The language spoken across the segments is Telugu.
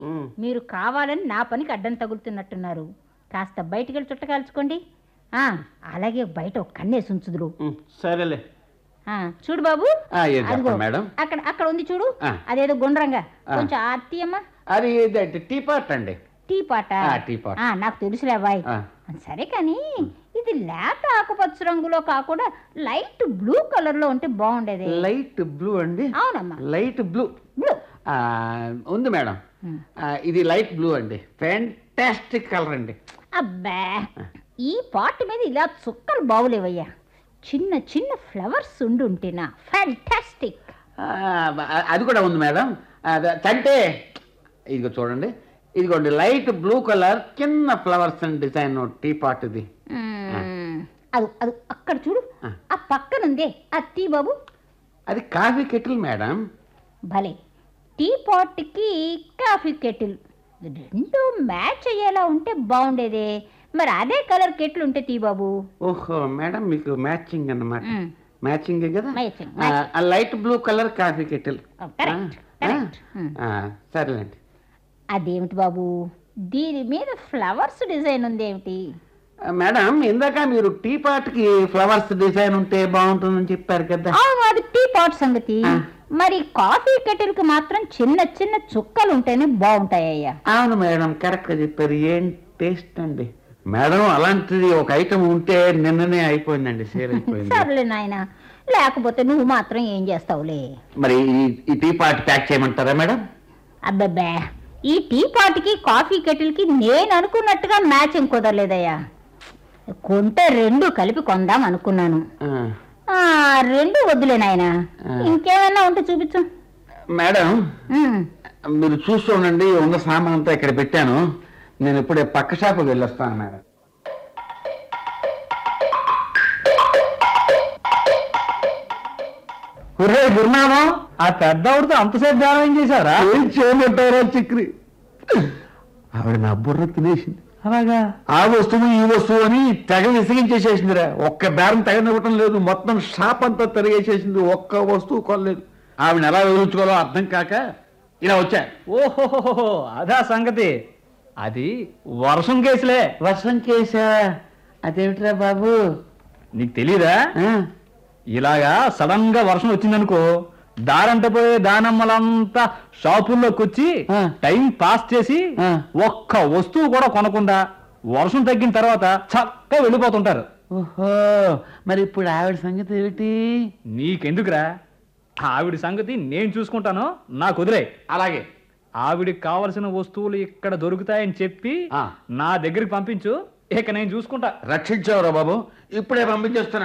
ఉమ్, మీరు కావాలని నా పనికి అడ్డం తగులుతున్నట్టున్నారు కాస్త బయటికి వెళ్ళి చుట్ట కాల్చుకోండి ఆ, అలాగే బయట ఒక కన్నేసి ఉంచుదురు ఉమ్, సరేలే ఆ, చూడు బాబు ఆ, ఏం అదిగో, చెప్పండి మేడం అక్కడ అక్కడ ఉంది చూడు ఆ. అదేదో గుండ్రంగా ఆ. కొంచెం ఆర్తీయమ్మా అది ఇది టీ పాట్ అండి టీ పాట ఆ, టీ పాట్. ఆ, నాకు తెలుసులే అబ్బాయి ఆ, సరే కానీ ఇది లేత ఆకుపచ్చ రంగులో కాకుండా లైట్ బ్లూ కలర్ లో ఉంటే బాగుండేది లైట్ బ్లూ అండి అవునమ్మా లైట్ బ్లూ బ్లూ ఆ, ఉంది మేడం ఉమ్. ఆ, ఇది లైట్ బ్లూ అండి ఫ్యాంటాస్టిక్ కలర్ అండి అబ్బా ఈ పాట్ మీద ఇలా చుక్కలు బాగులేవయ్యా చిన్న చిన్న ఫ్లవర్స్ ఉండి ఉంటేనా ఫ్యాంటాస్టిక్ ఆ, అది కూడా ఉంది మేడం అద- అంటే ఇదిగో చూడండి ఇదిగోండి లైట్ బ్లూ కలర్ చిన్న flowers and design tea pot ఇది అది అది అక్కడ చూడు ఆ. ఆ పక్కనుందే ఆ టీ బాబు అది కాఫీ కెటిల్ మేడం భలే టీ పాట్కి కాఫీ కెటిల్ రెండు మ్యాచ్ అయ్యేలా ఉంటే బాగుండేదే మరి అదే కలర్ కెటిల్ ఉంటే టీ బాబు ఓహో మేడం మీకు మ్యాచింగ్ అన్నమాట మ్. మ్యాచింగ్ కదా Matching, ఆ, ఆ light blue colour coffee kettle Oh, correct, correct. మ్. సరేలేండి అదేమిటి బాబు దీని మీద ఫ్లవర్స్ డిజైన్ ఉంది ఏమిటి ఆ, మేడం ఇందాక మీరు టీ పాట్కి ఫ్లవర్స్ డిజైన్ ఉంటే బాగుంటుందని చెప్పారు కదా అవును అది టీ పాట్ సంగతి ఆ. మరి కాఫీ కెటిల్ కి మాత్రం చిన్న చిన్న చుక్కలు ఉంటేనే బాగుంటాయ్యా అవును మేడం కరెక్ట్గా చెప్పారు ఏం టేస్ట్ అండి మేడం అలాంటిది ఒక ఐటమ్ ఉంటే నిన్ననే అయిపోయిందండి సేల్ అయిపోయింది సర్లే నాయన లేకపోతే నువ్వు మాత్రం ఏం చేస్తావులే మరి ఈ- ఈ టీ పాట్ ప్యాక్ చేయమంటారా మేడం అబ్బబ్బే ఈ టీ పాట్కి కాఫీ కెటిల్ కి నేను అనుకున్నట్టుగా మ్యాచింగ్ కుదరలేదయ్యా కొంటే రెండు కలిపి కొందాం అనుకున్నాను ఆ, ఆ రెండు వద్దులే నాయన ఆ. ఇంకేమైనా ఉంటే చూపించు మేడం ఉమ్. మీరు చూస్తూ ఉండండి ఉన్న సామాన్ అంతా ఇక్కడ పెట్టాను నేను ఇప్పుడే పక్క షాపుకి వెళ్ళొస్తాను మేడం ఒరే గురునామం ఆ పెద్ద ఆవిడతో అంతసేపు ధ్యానం ఏం చేశారా ఏం చేయమంటారా చక్రి ఆవిడ నా బుర్ర తినేసింది అలాగా ఆ వస్తువు ఈ వస్తువు అని తెగ విసిగించేసేసిందిరా ఒక్క బేరం తెగనివ్వటం లేదు మొత్తం షాప్ అంతా తిరిగేసేసింది ఒక్క వస్తువు కొనలేదు ఆవిడ ఎలా వదిలించుకోవాలో అర్థం కాక ఇలా వచ్చా ఓహో అదా సంగతి అది వర్షం కేసులే వర్షం చేసా అదేమిట్రా బాబు నీకు తెలీదా ఆ, ఇలాగా సడన్ గా వర్షం వచ్చిందనుకో దారంట పోయే దానమ్మలంతా షాపుల్లోకి వచ్చి ఆ. టైం పాస్ చేసి ఆ. ఒక్క వస్తువు కూడా కొనకుండా వర్షం తగ్గిన తర్వాత చక్కగా వెళ్ళిపోతుంటారు ఓహో మరి ఇప్పుడు ఆవిడ సంగతి ఏమిటి నీకెందుకురా ఆవిడ సంగతి నేను చూసుకుంటాను నాకు వదిలే అలాగే ఆవిడికి కావలసిన వస్తువులు ఇక్కడ దొరుకుతాయని చెప్పి ఆ. నా దగ్గరికి పంపించు ఇక నేను చూసుకుంటా రక్షించావురా బాబు ఇప్పుడే పంపించేస్తున్నా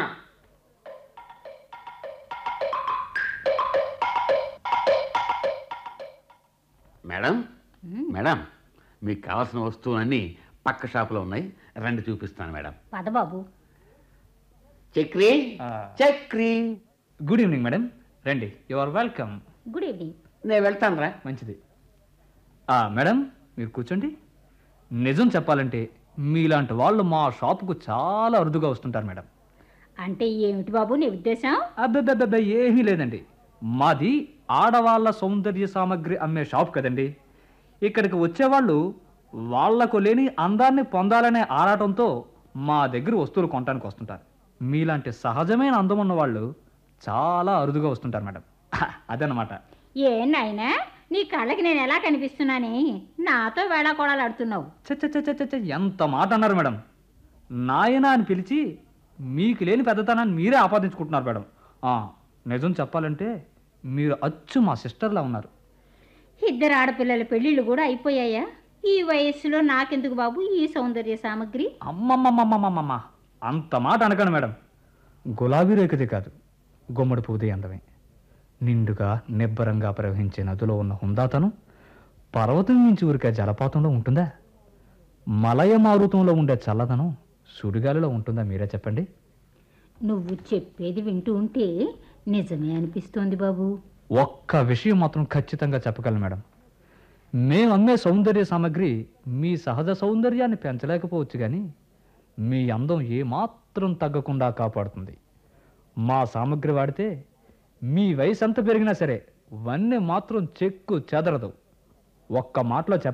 మేడం మేడం మీకు కావాల్సిన వస్తువులన్నీ పక్క షాపులో ఉన్నాయి రండి చూపిస్తాను మేడం పద బాబు చక్రి ఆ. చక్రి గుడ్ ఈవినింగ్ మేడం రండి you are welcome good evening నేను వెళ్తాను రా మంచిది ఆ, మేడం మీరు కూర్చోండి నిజం చెప్పాలంటే మీలాంటి వాళ్ళు మా షాపుకు చాలా అరుదుగా వస్తుంటారు మేడం అంటే ఏమిటి బాబు నీ ఉద్దేశం అబ్బెబ్బెబ్బెబ్బే ఏమీ లేదండి మాది ఆడవాళ్ళ సౌందర్య సామాగ్రి అమ్మే షాప్ కదండి ఇక్కడికి వచ్చేవాళ్ళు వాళ్లకు లేని అందాన్ని పొందాలనే ఆరాటంతో మా దగ్గర వస్తువులు కొనడానికి వస్తుంటారు మీలాంటి సహజమైన అందం ఉన్న వాళ్ళు చాలా అరుదుగా వస్తుంటారు మేడం అదనమాట ఏ నాయనా నీ కళ్ళకి నేను ఎలా కనిపిస్తున్నానే నాతో వేళాకోళాలాడుతున్నావు చ చ చ చ చ చ, ఎంత మాట అన్నారు మేడం నాయన అని పిలిచి మీకు లేని పెద్దతనాన్ని మీరే ఆపాదించుకుంటున్నారు మేడం ఆ, నిజం చెప్పాలంటే మీరు అచ్చు మా సిస్టర్లా ఉన్నారు ఇద్దరు ఆడపిల్లల పెళ్ళిళ్ళు కూడా అయిపోయాయా ఈ వయస్సులో నాకెందుకు బాబు ఈ సౌందర్య సామగ్రి అమ్మమ్మమ్మమ్మమ్మమ్మ అంత మాట అనకండి మేడం గులాబీ రేఖది కాదు గుమ్మడి పువ్వుది అందమే నిండుగా నిబ్బరంగా ప్రవహించే నదిలో ఉన్న హుందాతనం పర్వతం నుంచి ఉరికే జలపాతంలో ఉంటుందా మలయ మారుతంలో ఉండే చల్లదనం సుడిగాలిలో ఉంటుందా మీరే చెప్పండి నువ్వు చెప్పేది వింటూ ఉంటే నిజమే అనిపిస్తోంది బాబు ఒక్క విషయం మాత్రం ఖచ్చితంగా చెప్పగలను మేడం మేము అమ్మే సౌందర్య సామాగ్రి మీ సహజ సౌందర్యాన్ని పెంచలేకపోవచ్చు కానీ మీ అందం ఏమాత్రం తగ్గకుండా కాపాడుతుంది మా సామాగ్రి వాడితే మీ వయసు ఎంత పెరిగినా సరే వన్నె మాత్రం చెక్కు చెదరదు ఒక్క మాటలో చెప్ప